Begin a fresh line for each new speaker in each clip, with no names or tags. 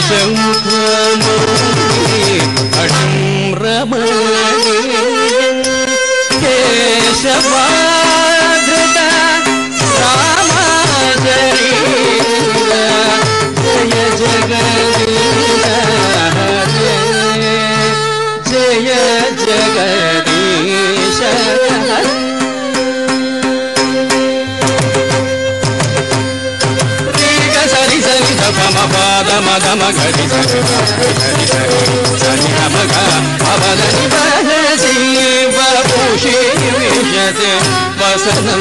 శంఖమౌళి అణం రమణీయం కేశవాధృత రామాచరీర జయ జగదీశ హరే జయ జగదీశ రీగ సరి సరి గమ పాద మగ మగరి సరి సరి సరి సరి మగ అవదని బహ శివ పూషి విషతే వసనం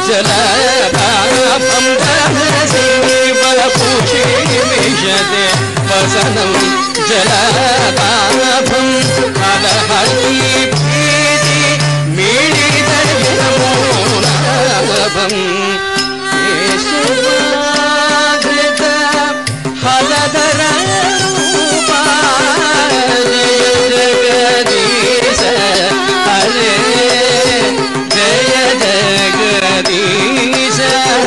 జలపాపం బహ శివ పూషి విషతే వసనం జలపాపం అలహరి ప్రీతి మీడిత నమోనవం కేశవాధృత హలధర రూపా జయ జగదీశ హరే జయ జగదీశ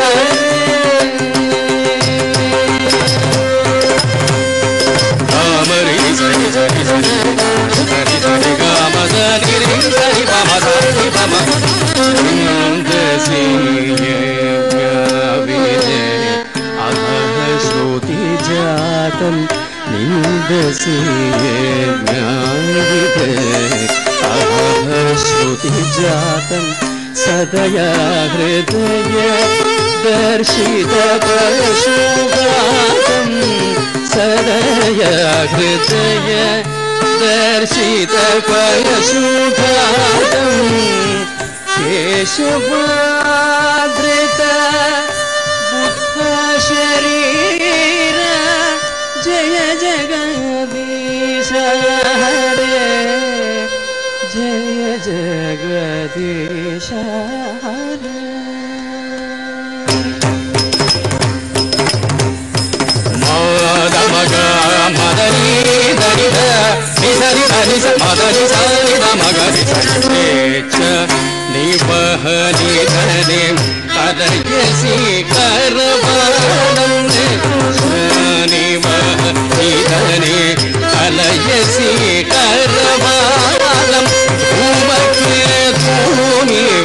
రామరి సరి సరి సరి సరి సరి గామ సరి రి సరి పమ సరి పమ श्रुति जातं निन्दसीये ज्ञानविदे अहः श्रुति जातं सदया हृदय दर्शितपशुगातं सदया हृदय दर्शितपशुघातम् केशवादृत बुद्ध शरीर जय जगदीश हरे जय जगदीश हरे మదమగ మదని దరిద నిసరి సరి స మదని సరి మగరి సరిచ నివహ నిధనే కరయసి కరవాణం నివహ నిధనే కలయసి కరవాణం భూమకే భూమివ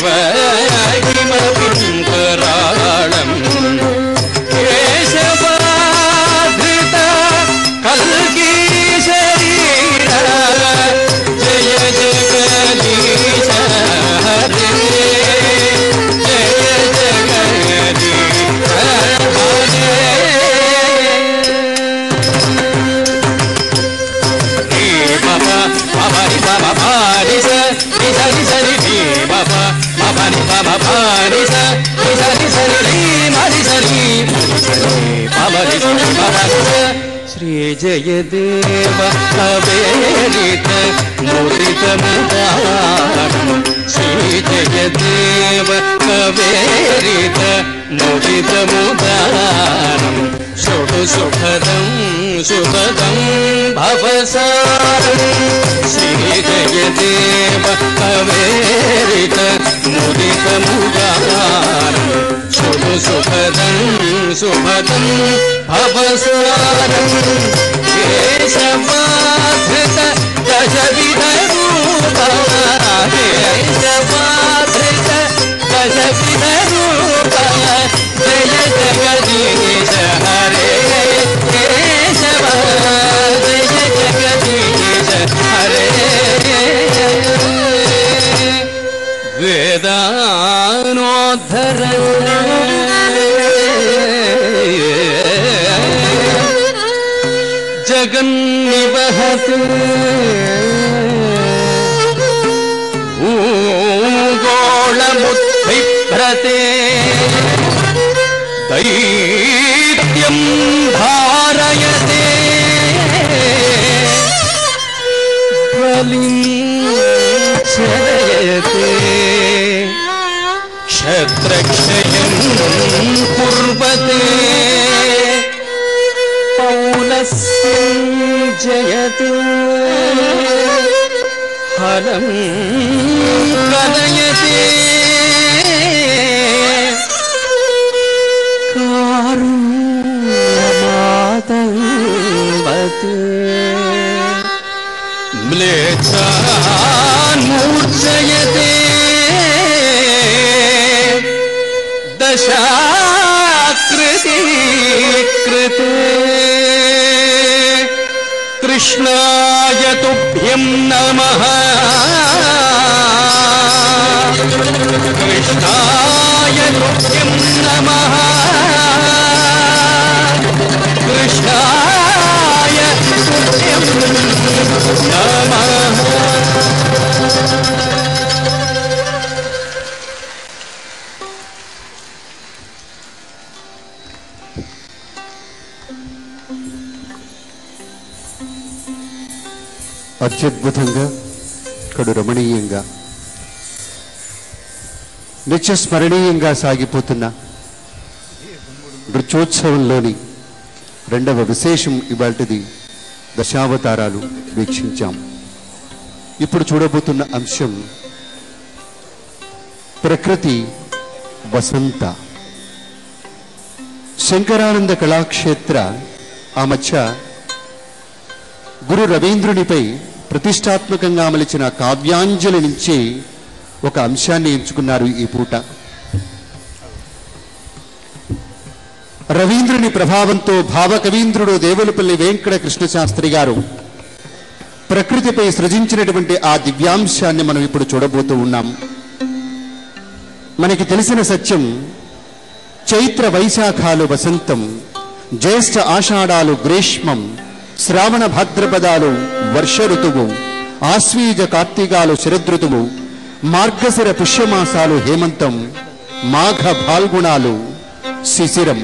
కిమపింకరాళం కేశవాధృత కల్కి శరీర జయ జగదీశ హరే జయ జగదీశ హరే బాబా బాబా రి బాబా భారి స రి స రి స రి రి బాబా బాబా రి బాబా భారి స రి స రి స రి రి మరి స రి బాబా రి స రి బాబా స శ్రీ జయదేవ అవేరిత ముదిత ముదారం శ్రీ జయదేవ అవేరిత ముదిత ముదారం శుభ సుఖదం శుభదం భవసారం శ్రీ జయదేవ అవేరిత ముదిత ముదారం శుభ సుఖదం శుభదం భవసారం కేశవాధృత దశవిధ రూప కేశవాధృత దశవిధ రూప జయ జగదీశ హరే కేశవ జయ జగదీశ హరే వేదానోద్ధర జగన్నివహత్ భూగోళముద్భిభ్రతే దైత్యం ధారయతే బలిం చరయతే క్షత్రక్షయం కుర్వతే పౌలస్యం జయతు ఫలం కలయతే కారుణ్యమాతంబ दशाकृति कृते कृष्णाय तुभ्यं नमः कृष्णाय तुभ्यं नमः कृष्णाय तुभ्यं नमः
అత్యద్భుతంగా కడు రమణీయంగా నిత్య స్మరణీయంగా సాగిపోతున్న నృత్యోత్సవంలోని రెండవ విశేషం ఇవాల్టిది దశావతారాలు వీక్షించాం ఇప్పుడు చూడబోతున్న అంశం ప్రకృతి వసంత శంకరానంద కళాక్షేత్ర ఆ మధ్య గురు రవీంద్రునిపై ప్రతిష్టాత్మకంగా మలిచిన కావ్యాంజలి నుంచి ఒక అంశాన్ని ఎంచుకున్నారు ఈ పూట రవీంద్రుని ప్రభావంతో భావకవీంద్రుడు దేవులపల్లి వెంకట కృష్ణశాస్త్రి గారు ప్రకృతిపై సృజించినటువంటి ఆ దివ్యాంశాన్ని మనం ఇప్పుడు చూడబోతూ ఉన్నాం మనకి తెలిసిన సత్యం చైత్ర వైశాఖాలు వసంతం జ్యేష్ఠ ఆషాఢాలు గ్రీష్మం శ్రావణ భాద్రపదాలు వర్ష ఋతువు ఆశ్వీజ కార్తీకాలు శరదృతువు మార్గశిర పుష్యమాసాలు హేమంతం మాఘ ఫాల్గుణాలు శిశిరం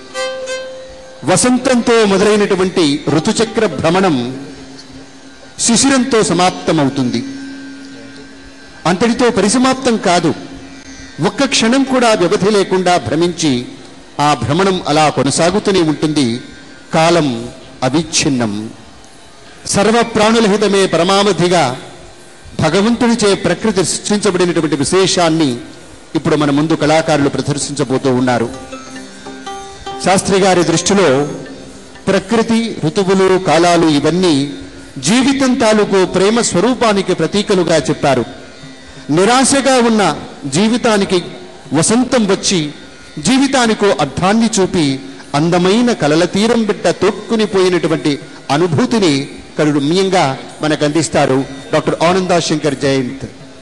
వసంతంతో మొదలైనటువంటి ఋతుచక్ర భ్రమణం శిశిరంతో సమాప్తమవుతుంది అంతటితో పరిసమాప్తం కాదు ఒక్క క్షణం కూడా వ్యవధి లేకుండా భ్రమించి ఆ భ్రమణం అలా కొనసాగుతూనే ఉంటుంది కాలం అవిచ్ఛిన్నం సర్వ ప్రాణులహితమే పరమావధిగా భగవంతునిచే ప్రకృతి సృష్టించబడినటువంటి విశేషాన్ని ఇప్పుడు మన ముందు కళాకారులు ప్రదర్శించబోతూ ఉన్నారు శాస్త్రి గారి దృష్టిలో ప్రకృతి ఋతువులు కాలాలు ఇవన్నీ జీవితం తాలూకు ప్రేమ స్వరూపానికి ప్రతీకలుగా చెప్పారు నిరాశగా ఉన్న జీవితానికి వసంతం వచ్చి జీవితానికో అర్థాన్ని చూపి అందమైన కలల తీరం బిడ్డ తొక్కుని పోయినటువంటి అనుభూతిని కరుణ్యంగా మనకు అందిస్తారు డాక్టర్ ఆనందా శంకర్ జయంత్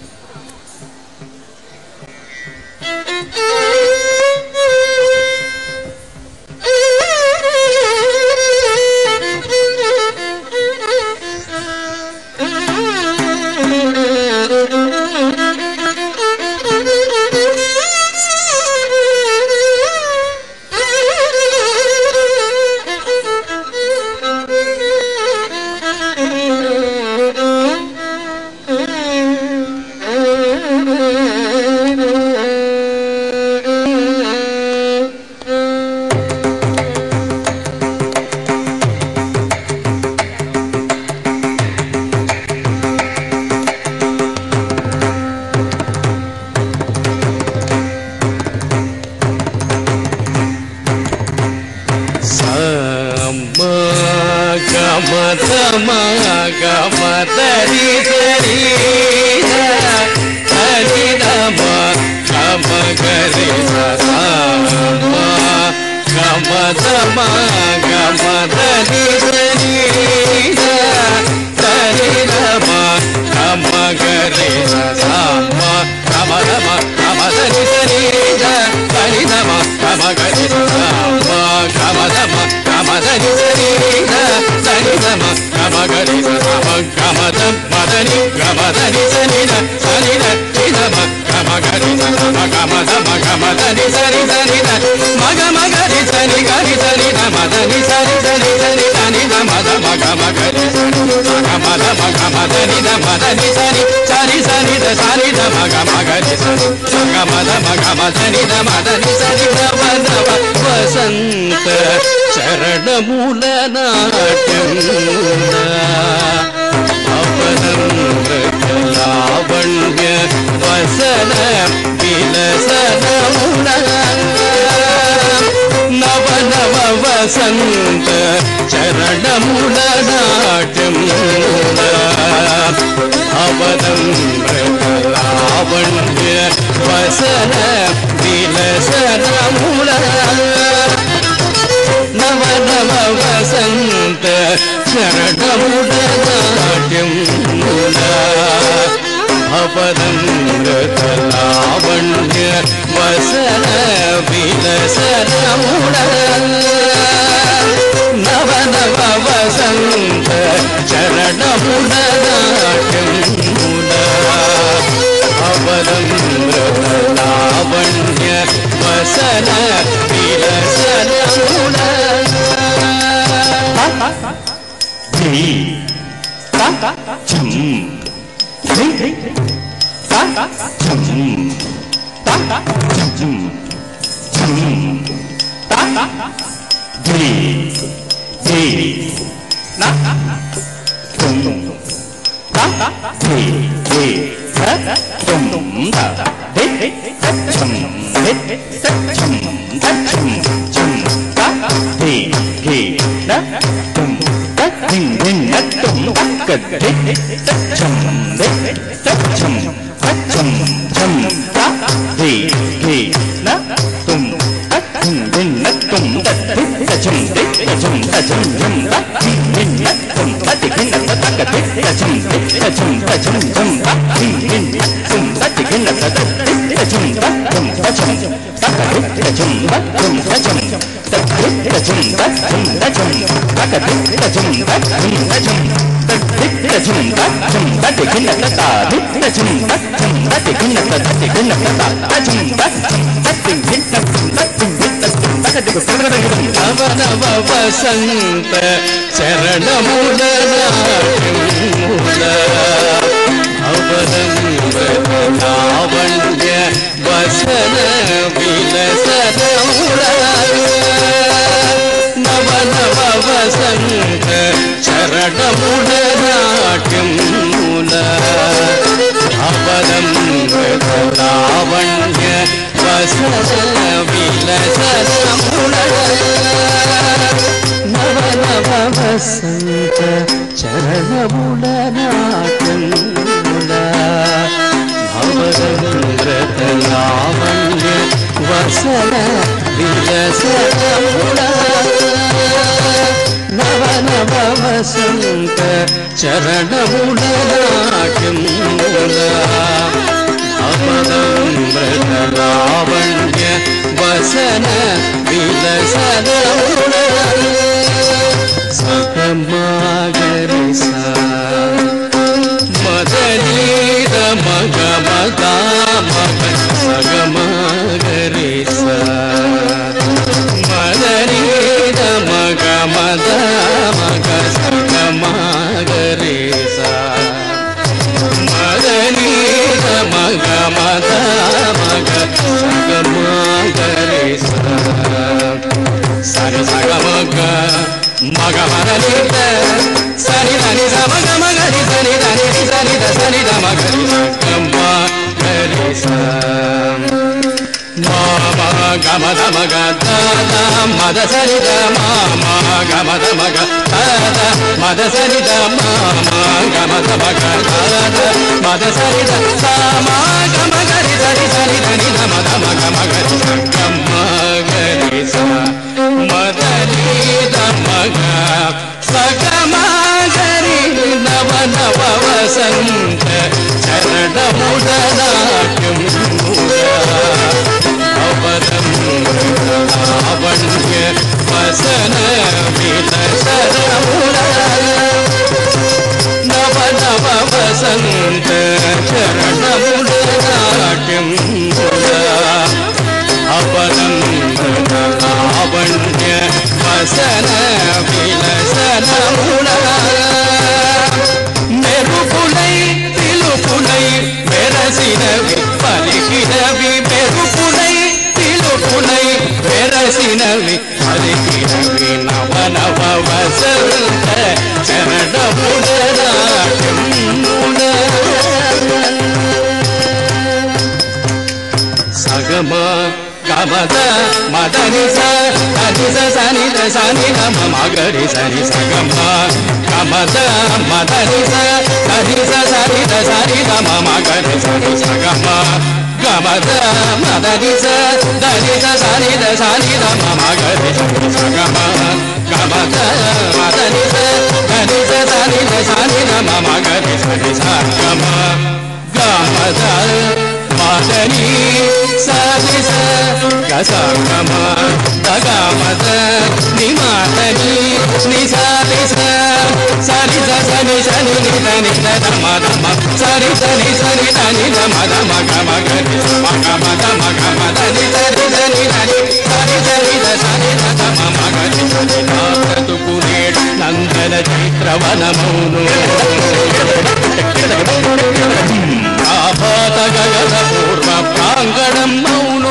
గమతరి సరి హరి నమ గమ గరి గమ తమ గమ ధరి సరి హరి నమ గమ గరి సమ గమ నమ గమ ధరి సరి హరి నమ గమ గరి సమ గమ నమ గమ ధరి సరి సరి నమ గమ గరి సమ గమ దం మదని గమ ధరి సరి సరి ని నమ గమ గరి సమ గమ దమ గమ ధరి సరి సరి మగ మగరి సరి గరి సరి నమ ధని సరి సరి సరి ధని నమ దమ గమ గరి సరి గమ దమ గమ ధని నమ ధని సరి సరి సరి ద సరి నమ గమ గరి సరి గమ దమ గమ ధని నమ ధని సరి నమ నమ వసంత చరణమూల నాట్యం లావణ్య వసన విలసనమున నవ నవ వసంత చరణముల నాట్యం అవదం లావణ్య వసన విలసన వసంత చరణముడ నాట్యం అపదంగత లావణ్య వసన విలసనముడ నవ నవ వసంత చరణముడ నాట్యం అవలంబృత లావణ్య వసన విలసనముడ ఛం నవ నవ వసంత చరణముల నాట్యముల అవలంబ లావణ్య వసన విలసనముల నవ నవ వసంత చరణముల నాట్యముల అవలంబ లావణ్య వసన విలసనముల నవ నవ వసంత చరణముల నాట్యముల భవరంద్రత లావణ్య వసన విలసనముల నవ నవ వసంత చరణముల నాట్యముల అమరంద్రత లావణ్య వసన విలసనముల సగమాగరి మదనీర మగ మగ మగ సగమాగరి మదనీర మగ మద మగ సగమాగరి మదనీర మగ మద మగ సగమాగరి సరి సగమగ మగ మదనీత సరి దని సమగ మగరి సరి దని సరి ద సరి ద మగరి సగమ గరి స మామ గమ ద మగ ద మద సరి ద మామ గమ ద మగ ద మద సరి ద మామ గమ ద మగ ద మద సరి ద సామ గమ గరి సరి సరి దని ద మద మగ మగరి సగమ గరి స మదని ద మగ సగమ గరి నవ నవ వసంత చరణముడ నాట్యం అవరం లావణ్య వసన విలసనముల నవ నవ వసంత చరణముల నాట్యం అవరం లావణ్య వసన విలసనముల మెరుపులై పిలుపులై మెరసినవి పలికినవి మెరుపులై పిలుపులై మెరసినవి పలికినవి నవ నవ వసంత చరణముల నాట్యముల సగమ గమద మదని సని సని సని గమ మగరి సని సగమ గమద మదని సని సని సని గమ మగరి సని సగమ గమద మదని స దని స సని ద సని ద మమ గరి స గమ గమద మదని స దని స సని ద సని ద మమ గరి సరి స గమ గమద మదని సరి స గస గమ గమద నిమదని నిసరి స సరి స సని సని ని దని ద దమ దమ సరి సని సని దని దమ దమ గమ గరి మ గమ దమ గమ దని సరి సని దని సరి సరి ద సని ద దమ మ గరి సని నా బ్రతుకునేడు నందన చైత్రవనమును ఆపాత గగన పూర్వ ప్రాంగణం మౌను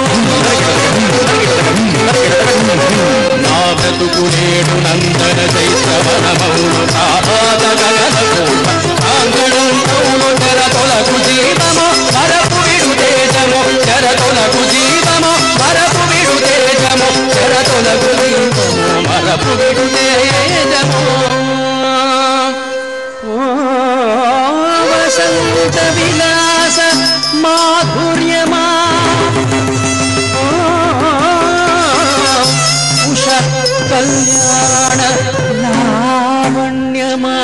నా బ్రతుకునేడు నందన చైత్రవనమౌను ఆపాత గగన పూర్వ ప్రాంగణం మౌను తెర తొలకు జీవము మరపు విడు తేజము తెర తొలకు జీవము మరపు విడు తేజము తెర తొలకు జీవము మరపు విడు తేజము ఓ వసంత విలాస మాధుర్యమా ఓ ఉష కళ్యాణ లావణ్యమా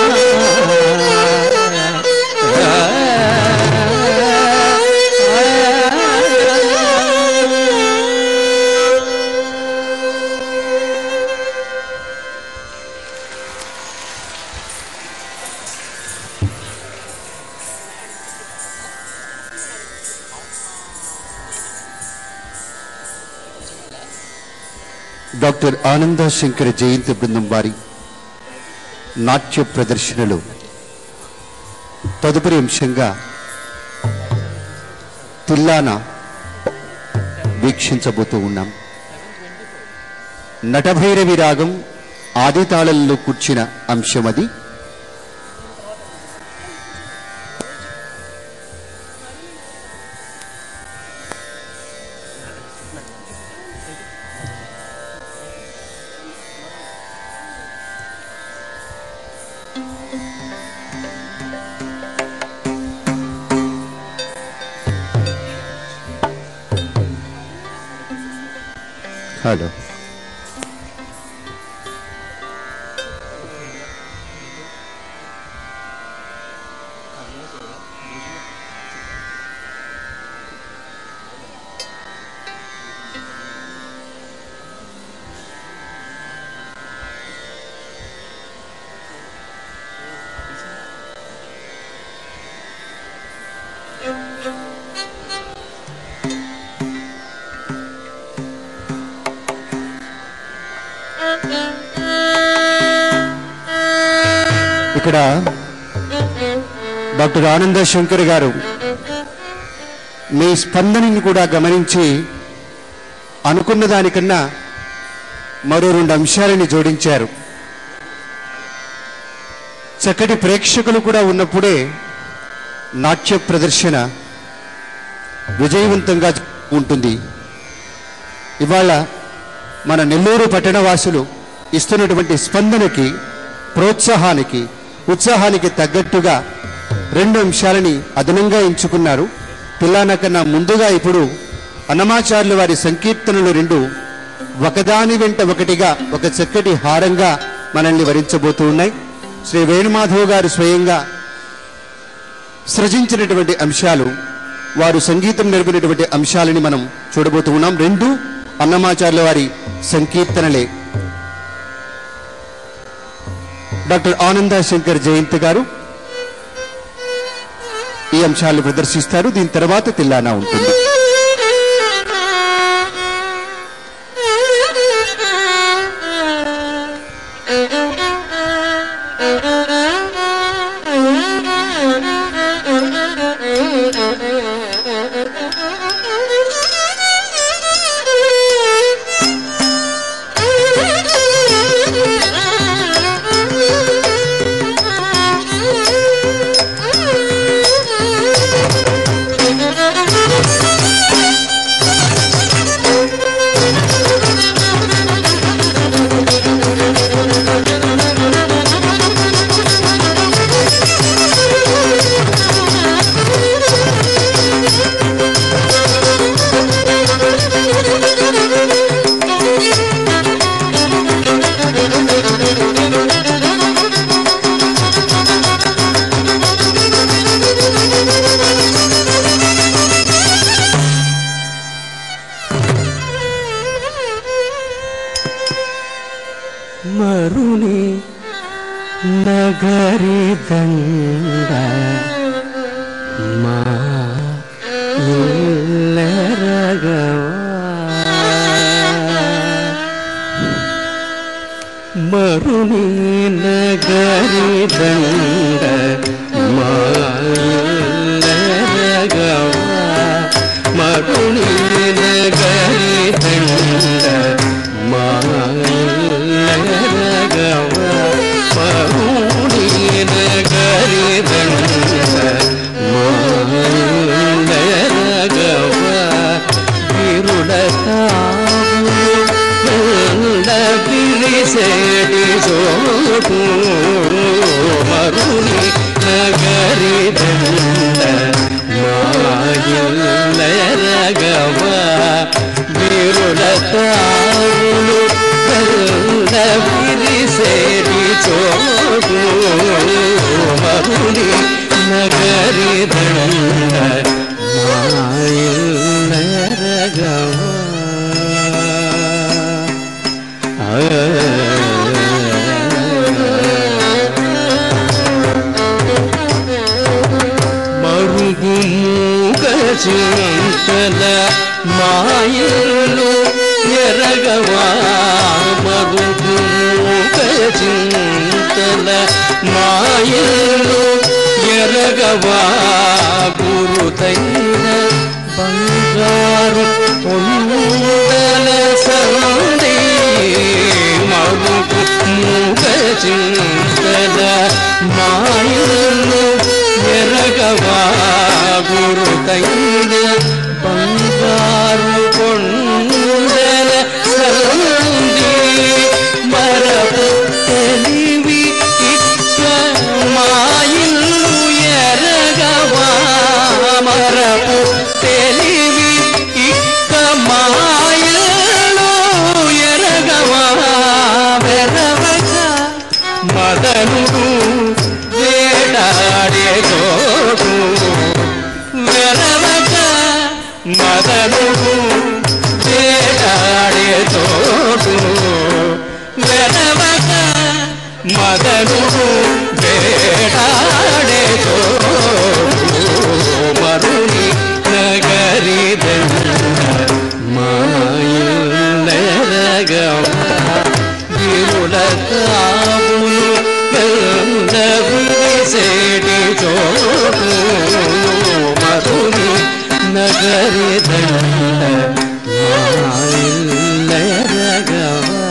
డాక్టర్ ఆనంద శంకర జయంతి బృందం వారి నాట్య ప్రదర్శనలు తదుపరి అంశంగా తిల్లాన వీక్షించబోతూ ఉన్నాం నటభైరవి రాగం ఆది తాళంలో కూర్చిన అంశం అది హలో ఇక్కడ డాక్టర్ ఆనంద శంకర్ గారు మీ స్పందనని కూడా గమనించి అనుకున్న దానికన్నా మరో రెండు అంశాలని జోడించారు చక్కటి ప్రేక్షకులు కూడా ఉన్నప్పుడే నాట్య ప్రదర్శన విజయవంతంగా ఉంటుంది ఇవాళ మన నెల్లూరు పట్టణవాసులు ఇస్తున్నటువంటి స్పందనకి ప్రోత్సాహానికి ఉత్సాహానికి తగ్గట్టుగా రెండు అంశాలని అదనంగా ఎంచుకున్నారు పిల్లాన కన్నా ముందుగా ఇప్పుడు అన్నమాచార్యుల వారి సంకీర్తనలు రెండు ఒకదాని వెంట ఒకటిగా ఒక చక్కటి హారంగా మనల్ని వరించబోతూ ఉన్నాయి శ్రీ వేణుమాధవ్ గారు స్వయంగా సృజించినటువంటి అంశాలు వారు సంగీతం నేర్పినటువంటి అంశాలని మనం చూడబోతూ ఉన్నాం రెండు అన్నమాచార్యుల వారి సంకీర్తనలే డాక్టర్ ఆనంద శంకర్ జయంత్ గారు ఈ అంశాలు ప్రదర్శిస్తారు దీని తర్వాత తిల్లానా ఉంటుంది
Thank you.
మరుని నగరి దండ మా ఇల్లెరగవా మరుని నగరి దండ మాయలగవా మరుని నగరి దండ మాయలగవా మరుని నగరి దండ మాయలగవా విరుడ విరిసేటి చోటు మరుని నగరి దండ మాయలరగవా వీరుల తావులు విరిసేటి చోటు మరుని నగరి దండ మాయలరగవా మరుగు మూగచింతల మాయలు ఎరగవా మరుగు మూగచింతల మాయలు ఎరగవా గురుతైన బంగారు కొండల సందే మరుగు మూగచింతల మాయలు ఎరగవా గురుతైన బంగారు కొండల సంది మరపు తెలివి ఇక్క మాయిల్లు ఎరగవా మరపు తెలివి ఇక్క మాయలు ఎరగవా వెరవక మదనుడు వేటాడే చోటు వెరవక మదనుడు వేటాడే చోటు వెరవక మదనుడు వేటాడే చోటు మరుని నగరి మాయలరగవా విరుల తావులు విరిసేటి చోటు మరుని నగరి దండ మాయలరగవా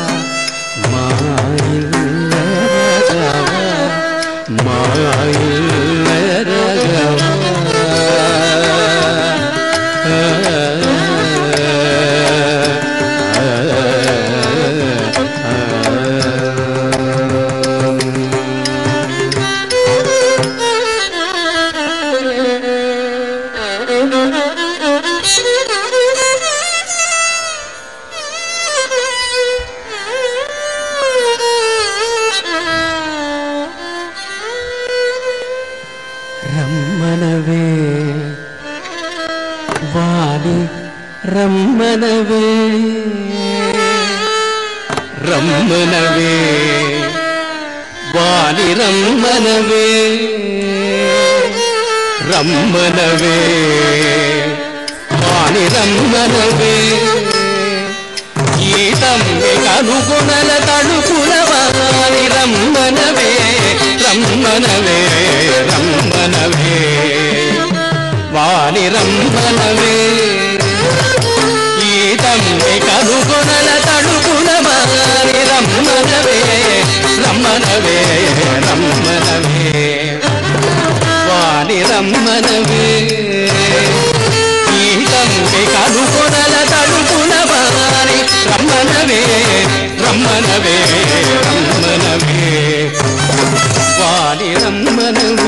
మాయలరగవా రమ్మనవే వాణి రమ్మనవే రమ్మనవే వాణి రమ్మనవే రమ్మనవే వాణి రమ్మనవే గీతమ్మి కనుగొనల తడుపుల వాణి రమ్మనవే రమ్మనవే రమ్మనవే వాణి రమ్మనవే గీతమ్మి కనుగొనల తడుపుల వాణి రమ్మనవే రమ్మనవే రమ్మనవే వాణి రమ్మనవే గీతంబి కనుకొనల తడుపున వారి రమ్మనవే రమ్మనవే రమ్మనవే వారి రమ్మనవే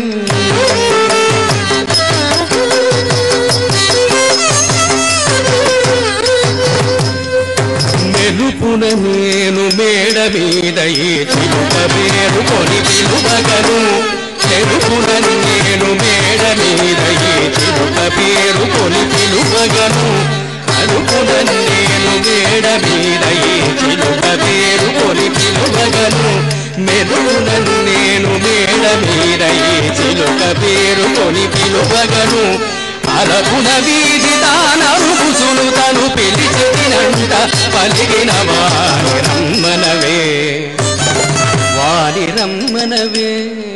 మెలుపున నేను మేడ మీద ఈ చిలుక వేరుకొని పిలువగను మెలుపున నేను మేడ మీద ఈ చిలుక పేరుకొని పిలువగను అలుపున నేను మేడ మీద ఈ చిలుక పేరుకొని పిలువ పలుకునను నేను మేడ మీద ఈ చిలుక పేరుకొని పిలువగను అరపున వీధి తానరుగుసును తను పిలిచినంట పలికిన వారి రమ్మనవే వారి రమ్మనవే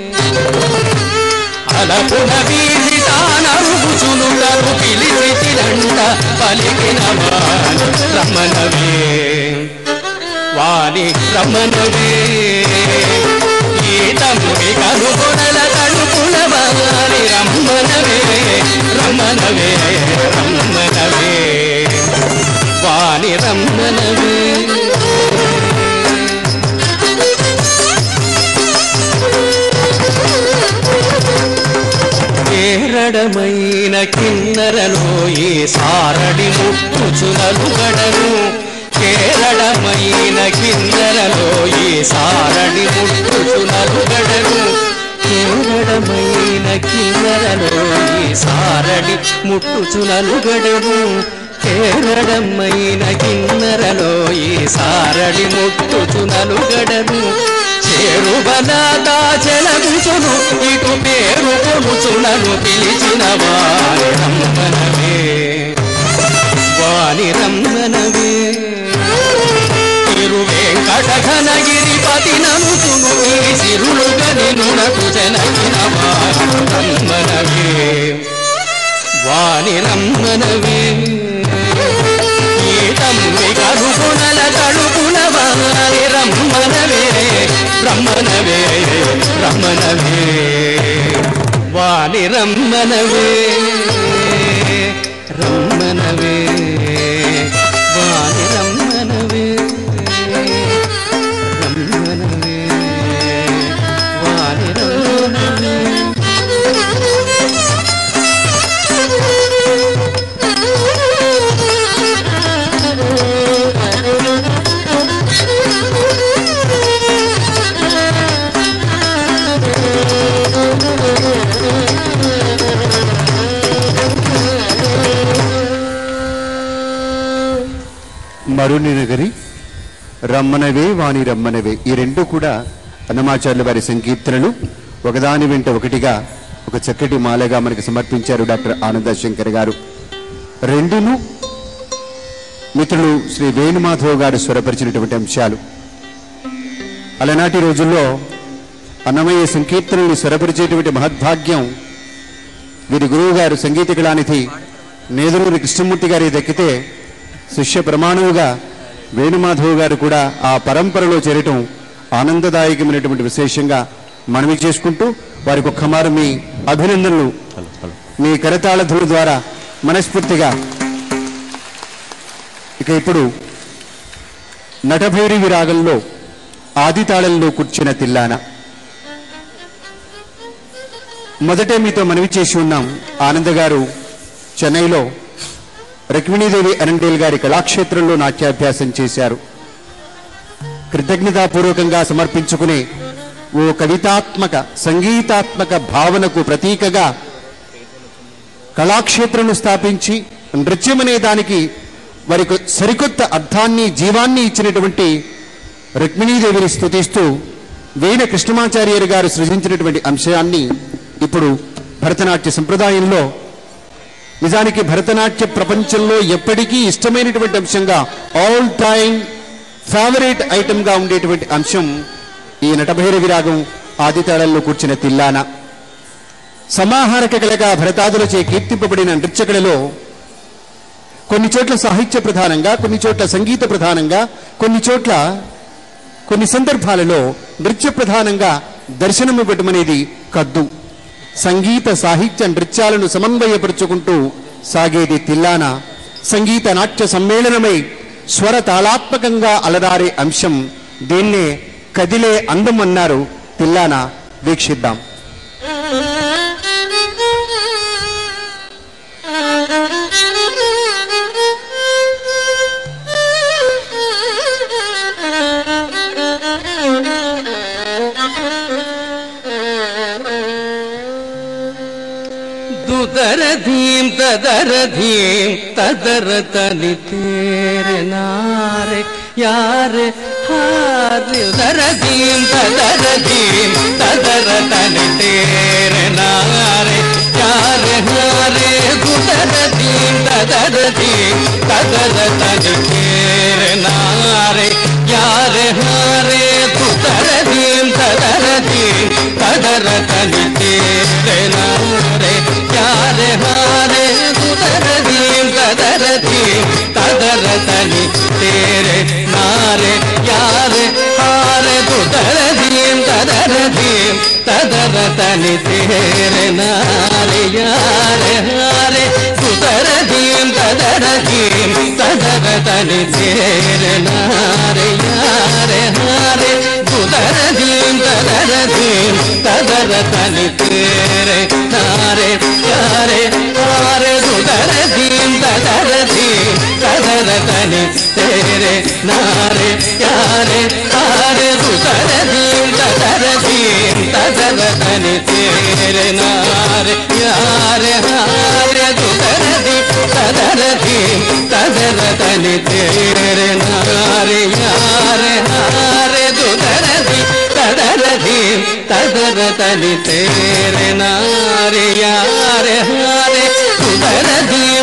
అలపున వీధి తానరుగుసును తను పిలిచినంట పలికిన వారి రమ్మనవే వారి రమ్మనవే ఈ తమ్ముడి కనుగొనల తడుపుల వారి రమ్మనవే రమ్మనవే రమ్మనవే వారి రమ్మనవే కేరడమైన కిన్నరలో ఈ సారడి ముట్టుచునలు గడను కేరళమైన కిన్నరలో ఈ సారడి ముట్టుచునలు గడను కేరళమైన కిన్నరలో ఈ సారడి ముట్టుచునలు గడను కేరళమైన కిన్నరలో ఈ సారడి ముట్టుచునలు గడను చేరువనాదా చెలగుచును ఇటు పేరు కొనుచునను పిలిచిన వారి రమ్మనవే వాని రమ్మనవే తిరు వెంకటఘనగిరి పతి ననుచును ఈ సిరులుగా నిన్నునకు జనగిన వారి రమ్మనవే వాని రమ్మనవే ఈ తమ్మి కరుపునల తడుపుల వారి రమ్మనవే రమ్మనవే రమ్మనవే వాని రమ్మనవే రమ్మనవే వాని రమ్మనవే రమ్మనవే వాని రమ్మనవే
మరుని నగరి రమ్మనవే వాణి రమ్మనవే ఈ రెండు కూడా అన్నమాచార్యుల వారి సంకీర్తనలు ఒకదాని వెంట ఒకటిగా ఒక చక్కటి మాలగా మనకి సమర్పించారు డాక్టర్ ఆనంద శంకర్ గారు రెండును మిత్రులు శ్రీ వేణుమాధవ్ గారు స్వరపరిచినటువంటి అంశాలు అలనాటి రోజుల్లో అన్నమయ్య సంకీర్తనలు స్వరపరిచేటువంటి మహద్భాగ్యం వీరి గురువు గారు సంగీత కళానిధి నేదురూరి కృష్ణమూర్తి గారి దక్కితే శిష్య ప్రమాణముగా వేణుమాధవ్ గారు కూడా ఆ పరంపరలో చేరటం ఆనందదాయకమైనటువంటి విశేషంగా మనవి చేసుకుంటూ వారికి ఒక్కమారు మీ అభినందనలు మీ కరతాళ ధూరు ద్వారా మనస్ఫూర్తిగా ఇక ఇప్పుడు నటభైరవి రాగంలో ఆది తాళంలో కూర్చున్న తిల్లాన మొదటే మీతో మనవి చేసి ఉన్నాం ఆనంద్ గారు చెన్నైలో రుక్మిణీదేవి అనండేల్ గారి కళాక్షేత్రంలో నాట్యాభ్యాసం చేశారు కృతజ్ఞతాపూర్వకంగా సమర్పించుకునే ఓ కవితాత్మక సంగీతాత్మక భావనకు ప్రతీకగా కళాక్షేత్రను స్థాపించి నృత్యమనే దానికి వారికి సరికొత్త అర్థాన్ని జీవాన్ని ఇచ్చినటువంటి రుక్మిణీదేవిని స్తుతిస్తూ వేణ కృష్ణమాచార్యర్ గారు సృజించినటువంటి అంశాన్ని ఇప్పుడు భరతనాట్య సంప్రదాయంలో నిజానికి భరతనాట్య ప్రపంచంలో ఎప్పటికీ ఇష్టమైనటువంటి అంశంగా ఆల్ టైమ్ ఫేవరెట్ ఐటమ్ గా ఉండేటువంటి అంశం ఈ నటభైరవి రాగం ఆదితాళంలో కూర్చిన తిల్లాన సమాహారక కళగా భరతాదులచే కీర్తింపబడిన నృత్యకళలో కొన్ని చోట్ల సాహిత్య ప్రధానంగా కొన్ని చోట్ల సంగీత ప్రధానంగా కొన్ని చోట్ల కొన్ని సందర్భాలలో నృత్య ప్రధానంగా దర్శనం ఇవ్వటం అనేది కద్దు సంగీత సాహిత్య నృత్యాలను సమన్వయపరుచుకుంటూ సాగేది తిల్లాన సంగీత నాట్య సమ్మేళనమై స్వర తాళాత్మకంగా అలరారే అంశం దీన్నే కదిలే అందం అన్నారు తిల్లాన వీక్షిద్దాం
దుదర ధీం తదర ధీం తదర తని తేరే నారే యారే హారి దరదీం తదరదీం తదర తని తేరే నారే యారే హారే గుదరదీం తదరదీం తదర తని తేరే నారే యారే హారే గుదరదీం తదరదీం తదర తని తేరే నారే యారే హారే గుదరదీం తదరదీం తదర తని తేరే నారే యారే హారే గుదరదీం తదరదీం తదర తని తేరే నారే యారే హారే గుదరదీం తదరదీం తదర తని తేరే నారే యారే హారే గుదరదీం తదరదీం తదర తని తేరే నారే యారే హారే గుదరదీం తదరదీం తదర తని తేరే నారే యారే హారే గుదరదీం తదరదీం తదర తని తేరే నారే యారే హారే గుదరదీం తదరదీం తదర తని తేరే నారే యారే హారే గుదరదీం తదరదీం తదర తని తేరే నారే యారే హారే గుదరదీం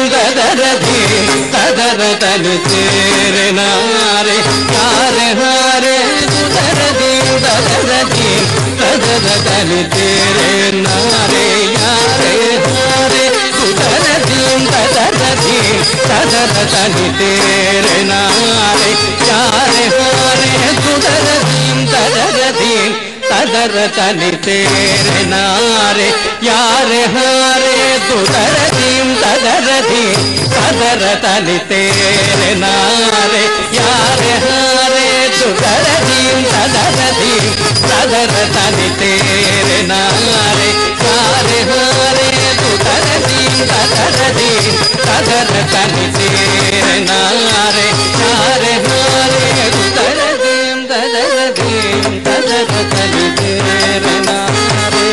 తదరదీం తదర తని తేరే నారే యారే హారే గుదరదీం తదరదీం తదర తని తేరే నారే యారే హారే గుదరదీం తదరదీం తదర తని తేరే నారే యారే హారే గుదరదీం తదరదీం తదర తని తేరే నారే యారే హారే దుదరదీం తదరదీం తదర తని తేరే నారే యారే హారే దుదరదీం తదరదీం తదర తని తేరే నారే యారే హారే దుదరదీం తదరదీం తదర తని తేరే నారే యారే హారే దుదరదీం తదరదీం తదర తని తేరే నారే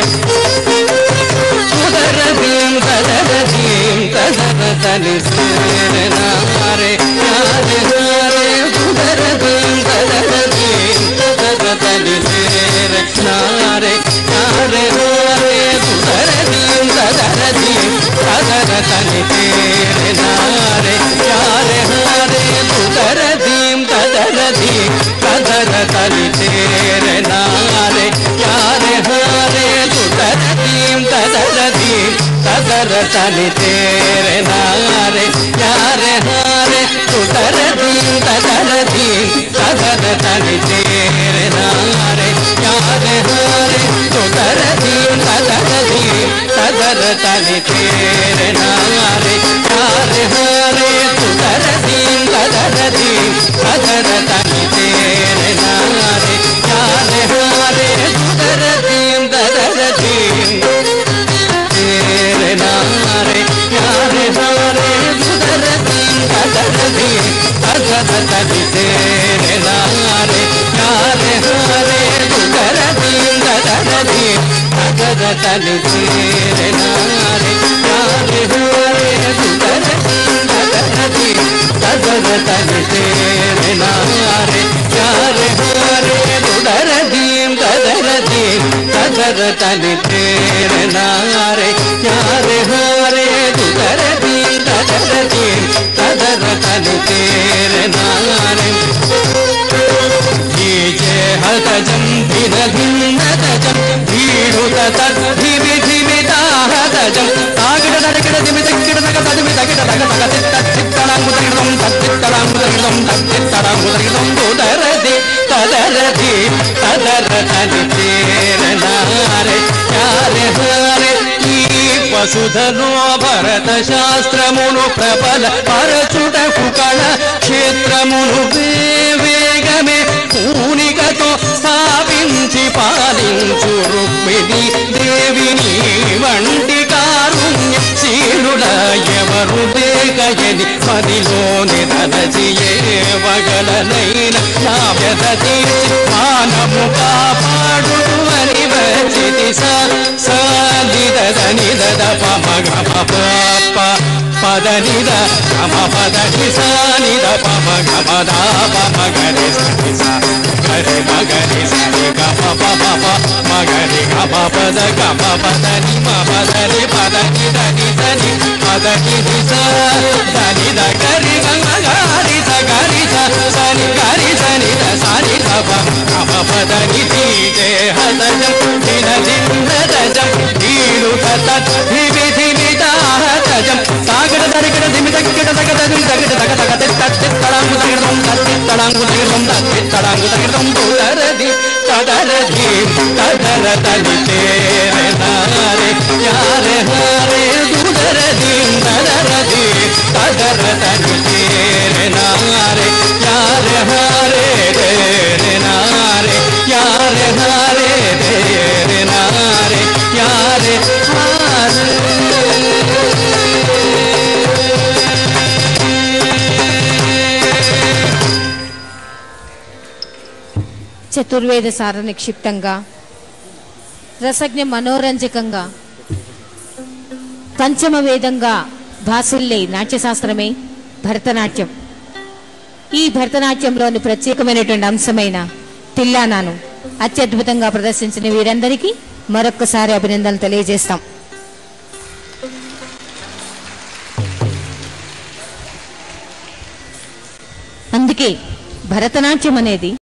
ఉదరదీం తదరదీం తదర తని తేరే నారే యారే హారే ఉదరదీం తదరదీం తదర తని తేరే నారే యారే హారే ఉదరదీం తదరదీం తదర తని తేరే నారే యారే హారే ఉదరదీం తదరదీం తదర తని తేరే నారే యారే హారే ఉదరదీం తదరదీం తదర తని తేరే నారే యారే హారే ఉదరదీం తదరదీం తదర తని తేరే నారే యారే హారే ఉదరదీం తదరదీం తదర తని తేరే నారే యారే హారే ఉదరదీం తదరదీం తదర తని తేరే నారే యారే హారే ఉదరదీం తదరదీం తేరే నారే యారే హారే ఉదరదీం తదరదీం తదర తని తేరే నారే యారే హారే ఉదరదీం తదరదీం తదర తని తేరే నారే యారే హారే ఉదరదీం తదరదీం తదర తని తేరే నారే యారే హారే ఉదరదీం తదరదీం తదర తని తేరే నారే యారే హారే ఉదరదీం తదరదీం తదర తని తేరే నారే ीजे हतजं भिनभिन्नतजं भीडुत तद्भिविधिमिदाहतजं तागिडदगिडदिमितिक्किडदगतदिमितगिडदगतगतित्तच्चित्तडाङ्गुदगिडं तच्चित्तडाङ्गुदगिडं तच्चित्तडाङ्गुदगिडं दुदरदि तदरदि तदरतनि तेरनारे यारे हारे ఈ వసుధనో భరత శాస్త్రమును ప్రబల పరచుటకు కళ క్షేత్రమును వే- వేగమే పూనికతో స్థాపించి పాలించు రుక్మిణి దేవిని వంటి కారుణ్య శీలుడ ఎవరు లేకయని మదిలోని తలచి ఏ వగలనైన కావ్యత తీర్చి మానము కాపాడు అని వచ్చితి స స నిద ద నిద ద ప మ గ ప ప ప పద నిద గమ పద నిస నిద పమ గమ దా పమ గరి సరి స గరి మగరి సరి గమ పమ ప మగరి గమ పద గమ పద ని మ పద ని పద నిద నిద ని పద ని నిస దని ద గరి గమ గరి స గరి స సని గరి సని ద సని ద ప గమ పద ని ది దే హదజం దిన దిన రజం దీడు తత్ ధిమి ధిమి దాహతజం సాగడ దరిగడ ధిమి దగ్గడ దగడ ధిమి దగడ దగ దగ తె తత్ తె తడాంగు దగడదం తత్ తె తడాంగు దగడదం తత్ తె తడాంగు దగడదం తుదరది తదరది తదర తలి తేరే నారే యారే హారే దుదరది తదరది తదర తలి తేరే నారే యారే హారే తేరే నారే యారే హారే తేరే నారే యారే హారే
చతుర్వేద సార నిక్షిప్తంగా రసజ్ఞ మనోరంజకంగా పంచమ వేదంగా భాసిల్లే నాట్యశాస్త్రమే భరతనాట్యం ఈ భరతనాట్యంలోని ప్రత్యేకమైనటువంటి అంశమైన తిల్లానాను అత్యద్భుతంగా ప్రదర్శించిన వీరందరికీ మరొక్కసారి అభినందనలు తెలియజేస్తాం అందుకే భరతనాట్యం అనేది